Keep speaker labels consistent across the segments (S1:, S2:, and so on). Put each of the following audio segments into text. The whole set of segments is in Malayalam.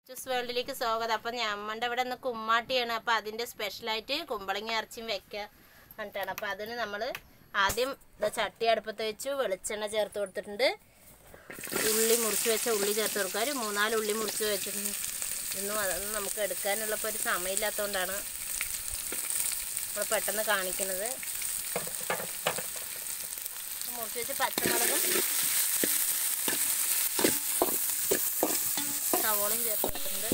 S1: ചൂസ് വേൾഡിലേക്ക് സ്വാഗതം അപ്പം ഞമ്മൻ്റെ ഇവിടെ നിന്ന് കുമ്മാട്ടിയാണ് അപ്പം അതിൻ്റെ സ്പെഷ്യലായിട്ട് കുമ്പളങ്ങി ഇറച്ചിയും വെക്കുക എന്നിട്ടാണ് അപ്പം അതിന് നമ്മൾ ആദ്യം ഇതാ ചട്ടി അടുപ്പത്ത് വെച്ചു വെളിച്ചെണ്ണ ചേർത്ത് കൊടുത്തിട്ടുണ്ട് ഉള്ളി മുറിച്ച് വെച്ച ഉള്ളി ചേർത്ത് കൊടുക്കുക ഒരു മൂന്നാല് ഉള്ളി മുറിച്ച് വെച്ചിട്ടുണ്ട് ഇന്നും അതൊന്നും നമുക്ക് എടുക്കാനുള്ളപ്പോൾ ഒരു സമയമില്ലാത്തതുകൊണ്ടാണ് നമ്മൾ പെട്ടെന്ന് കാണിക്കുന്നത് മുറിച്ച് വെച്ച് പച്ചമുളകും സവോളയും ചേർത്ത് കൊടുത്തിട്ടുണ്ട്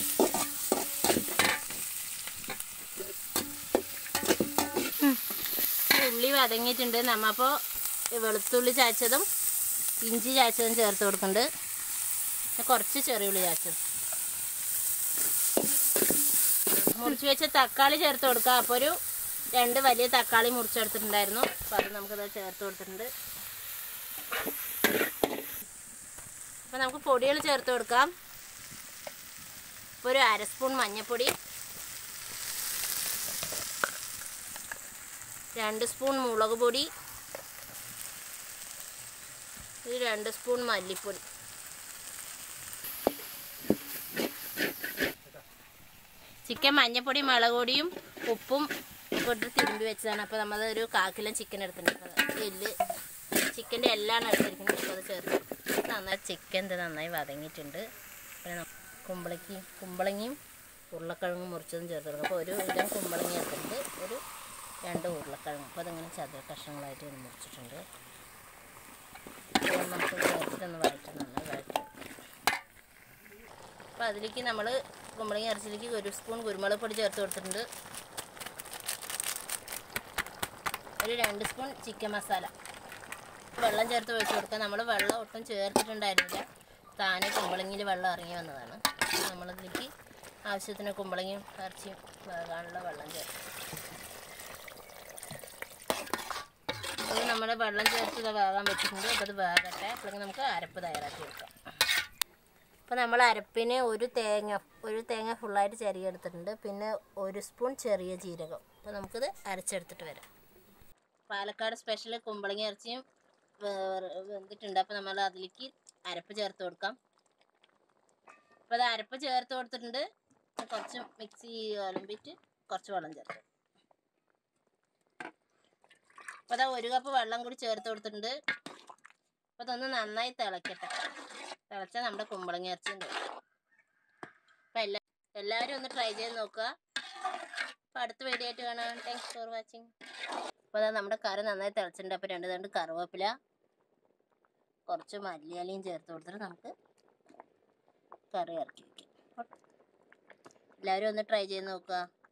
S1: ഉള്ളി വതങ്ങിയിട്ടുണ്ട് നമ്മ അപ്പോൾ വെളുത്തുള്ളി ചാച്ചതും ഇഞ്ചി ചാച്ചതും ചേർത്ത് കൊടുക്കുന്നുണ്ട് പിന്നെ കുറച്ച് ചെറിയ ഉള്ളി ചാച്ചതും മുറിച്ച് വെച്ച തക്കാളി ചേർത്ത് കൊടുക്കാം അപ്പോൾ ഒരു രണ്ട് വലിയ തക്കാളി മുറിച്ചെടുത്തിട്ടുണ്ടായിരുന്നു അപ്പോൾ അത് നമുക്കത് ചേർത്ത് കൊടുത്തിട്ടുണ്ട് അപ്പോൾ നമുക്ക് പൊടികൾ ചേർത്ത് കൊടുക്കാം ഇപ്പോൾ ഒരു അര സ്പൂൺ മഞ്ഞൾപ്പൊടി രണ്ട് സ്പൂൺ മുളക് പൊടി ഒരു രണ്ട് സ്പൂൺ മല്ലിപ്പൊടി ചിക്കൻ മഞ്ഞൾപ്പൊടി മുളക് പൊടിയും ഉപ്പും ഇട്ട് തിരുമ്പി വെച്ചതാണ് അപ്പോൾ നമ്മൾ ഒരു കാക്കിലം ചിക്കൻ എടുത്തിട്ടുണ്ട് എല്ല് ചിക്കൻ്റെ എല്ലാണ് എടുത്തിരിക്കുന്നത് അപ്പോൾ അത് ചേർത്ത് നന്നായി ചിക്കൻ ഇത് നന്നായി വതങ്ങിയിട്ടുണ്ട് പിന്നെ നം- കുമ്പളക്കി കുമ്പളങ്ങിയും ഉരുളക്കിഴങ്ങും മുറിച്ചതും ചേർത്ത് കൊടുക്കും അപ്പോൾ ഒരു ഇടം കുമ്പളങ്ങി എടുത്തിട്ടുണ്ട് ഒരു രണ്ട് ഉരുളക്കിഴങ്ങ് അപ്പോൾ അതിങ്ങനെ ചതുര കഷ്ണങ്ങളായിട്ട് ഇത് മുറിച്ചിട്ടുണ്ട് അപ്പോൾ നമുക്ക് ചേർത്തിട്ടൊന്ന് വഴറ്റി നന്നായി വഴറ്റി അപ്പോൾ അതിലേക്ക് നമ്മൾ കുമ്പളങ്ങി ഇറച്ചിലേക്ക് ഒരു സ്പൂൺ കുരുമുളക് പൊടി ചേർത്ത് കൊടുത്തിട്ടുണ്ട് ഒരു രണ്ട് സ്പൂൺ ചിക്കൻ മസാല വെള്ളം ചേർത്ത് ഒഴിച്ച് കൊടുക്കുക നമ്മൾ വെള്ളം ഒട്ടും ചേർത്തിട്ടുണ്ടായിരുന്നില്ല താനെ കുമ്പളങ്ങിയിൽ വെള്ളം ഇറങ്ങി വന്നതാണ് നമ്മളതിലേക്ക് ആവശ്യത്തിന് കുമ്പളങ്ങിയും ഇറച്ചിയും വേകാനുള്ള വെള്ളം ചേർത്ത് അത് നമ്മൾ വെള്ളം ചേർത്ത് ഇത് വേകാൻ വെച്ചിട്ടുണ്ട് അപ്പോൾ അത് വേകട്ടെ അപ്പോഴേക്കും നമുക്ക് അരപ്പ് തയ്യാറാക്കി എടുക്കാം അപ്പോൾ നമ്മൾ അരപ്പിന് ഒരു തേങ്ങ ഒരു തേങ്ങ ഫുള്ളായിട്ട് ചെറിയ എടുത്തിട്ടുണ്ട് പിന്നെ ഒരു സ്പൂൺ ചെറിയ ജീരകം അപ്പോൾ നമുക്കിത് അരച്ചെടുത്തിട്ട് വരാം പാലക്കാട് സ്പെഷ്യൽ കുമ്പളങ്ങ ഇറച്ചിയും വേ- വെന്തിട്ടുണ്ട് അപ്പോൾ നമ്മൾ അതിലേക്ക് അരപ്പ് ചേർത്ത് കൊടുക്കാം അപ്പോൾ അത് അരപ്പ് ചേർത്ത് കൊടുത്തിട്ടുണ്ട് കുറച്ച് മിക്സി ഒലമ്പിട്ട് കുറച്ച് വെള്ളം ചേർത്ത് അപ്പോൾ അതാ ഒരു കപ്പ് വെള്ളം കൂടി ചേർത്ത് കൊടുത്തിട്ടുണ്ട് അപ്പോൾ അതൊന്ന് നന്നായി തിളക്കട്ടെ തിളച്ചാൽ നമ്മുടെ കുമ്പളങ്ങ ഇറച്ചി ഉണ്ട് അപ്പോൾ എല്ലാ എല്ലാവരും ഒന്ന് ട്രൈ ചെയ്ത് നോക്കുക അപ്പോൾ അടുത്ത വീഡിയോ ആയിട്ട് കാണാം താങ്ക്സ് ഫോർ വാച്ചിങ് അപ്പോൾ അതാ നമ്മുടെ കറി നന്നായി തിളച്ചിട്ടുണ്ട് അപ്പോൾ രണ്ട് രണ്ട് കറിവേപ്പില കുറച്ച് മല്ലിയിലയും ചേർത്ത് കൊടുത്തിട്ട് നമുക്ക് കറി ഇറക്കി വയ്ക്കാം എല്ലാവരും ഒന്ന് ട്രൈ ചെയ്ത് നോക്കുക